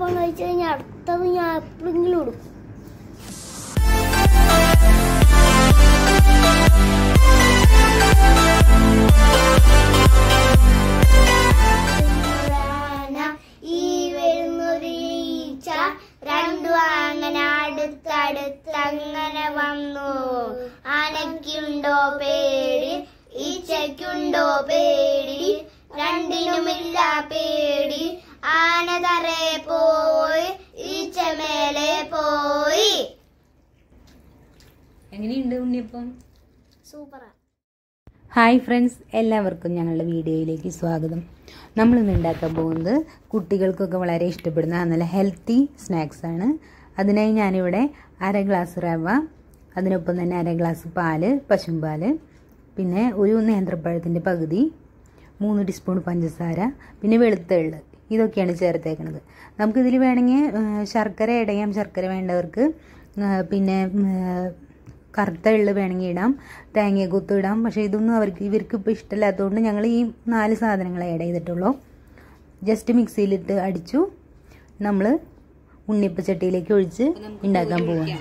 അപ്പം കഴിച്ചു കഴിഞ്ഞാൽ അടുത്തത് ഞാൻ എപ്പോഴെങ്കിലും ഇടും ഈ വരുന്നൊരു ഈച്ച രണ്ടു അങ്ങനെ അടുത്തടുത്ത് അങ്ങനെ വന്നു ആനയ്ക്കുണ്ടോ പേടി ഈച്ചയ്ക്കുണ്ടോ പേടി രണ്ടിനുമില്ല പേടി ആന തറേ പോയി ഈച്ച മേലെ പോയി എങ്ങനെയുണ്ട് ഉണ്ണിയപ്പം സൂപ്പറാ ഹായ് ഫ്രണ്ട്സ് എല്ലാവർക്കും ഞങ്ങളുടെ വീഡിയോയിലേക്ക് സ്വാഗതം നമ്മൾ ഇന്ന് ഉണ്ടാക്കാൻ പോകുന്നത് കുട്ടികൾക്കൊക്കെ വളരെ ഇഷ്ടപ്പെടുന്ന നല്ല ഹെൽത്തി സ്നാക്സ് ആണ് അതിനായി ഞാനിവിടെ അര ഗ്ലാസ് റവ അതിനൊപ്പം തന്നെ അര ഗ്ലാസ് പാല് പശുമ്പാല് പിന്നെ ഒരു നേന്ത്രപ്പഴത്തിൻ്റെ പകുതി മൂന്ന് ടീസ്പൂൺ പഞ്ചസാര പിന്നെ വെളുത്ത എള്ള് ഇതൊക്കെയാണ് ചേർത്തേക്കുന്നത് നമുക്കിതിൽ വേണമെങ്കിൽ ആ, ശർക്കര ഇടയാം ശർക്കര വേണ്ടവർക്ക് ആ, പിന്നെ ഉം, ആ, കറുത്ത എള്ള് വേണമെങ്കിൽ ഇടാം തേങ്ങ കുത്തും ഇടാം പക്ഷേ ഇതൊന്നും അവർക്ക് ഇവർക്ക് ഇപ്പോൾ ഇഷ്ടമില്ലാത്തതുകൊണ്ട് ഞങ്ങൾ ഈ നാല് സാധനങ്ങൾ ആഡ് ചെയ്തിട്ടുള്ളൂ ജസ്റ്റ് മിക്സിയിലിട്ട് അടിച്ചു നമ്മൾ ഉണ്ണിയപ്പച്ചട്ടിയിലേക്ക് ഒഴിച്ച് ഉണ്ടാക്കാൻ പോവാണ്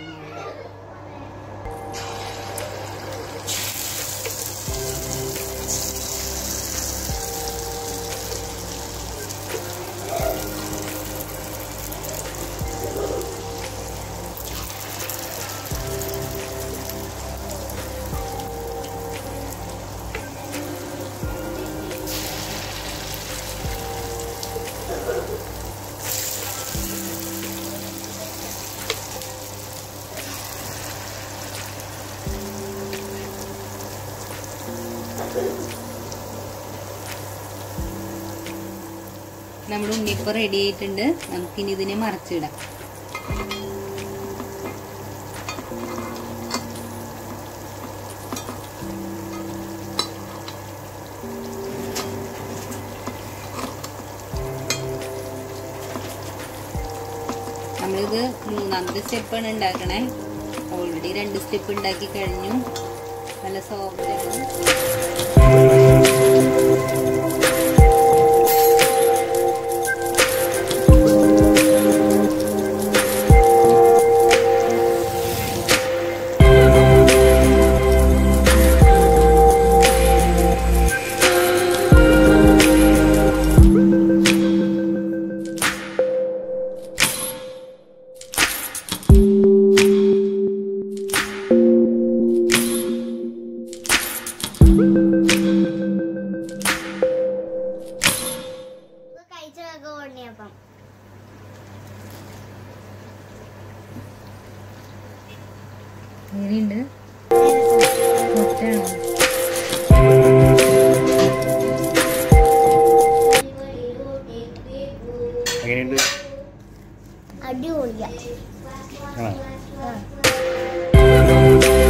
നമ്മുടെ ഉണ്ണിയപ്പം റെഡി ആയിട്ടുണ്ട് നമുക്കിനി ഇതിനെ മറച്ചിടാം നമ്മളിത് മൂന്നാമത്തെ സ്റ്റെപ്പാണ് ഉണ്ടാക്കണേ ഓൾറെഡി രണ്ട് സ്റ്റെപ്പ് ഉണ്ടാക്കി കഴിഞ്ഞു നല്ല സോഫ്റ്റ് ആണ് കഴിച്ച ഉണ്ണിയപ്പം എങ്ങനെയുണ്ട് സോഫ്റ്റാണോ എങ്ങനെയുണ്ട് അടിപൊളിയാ ആണോ ആ.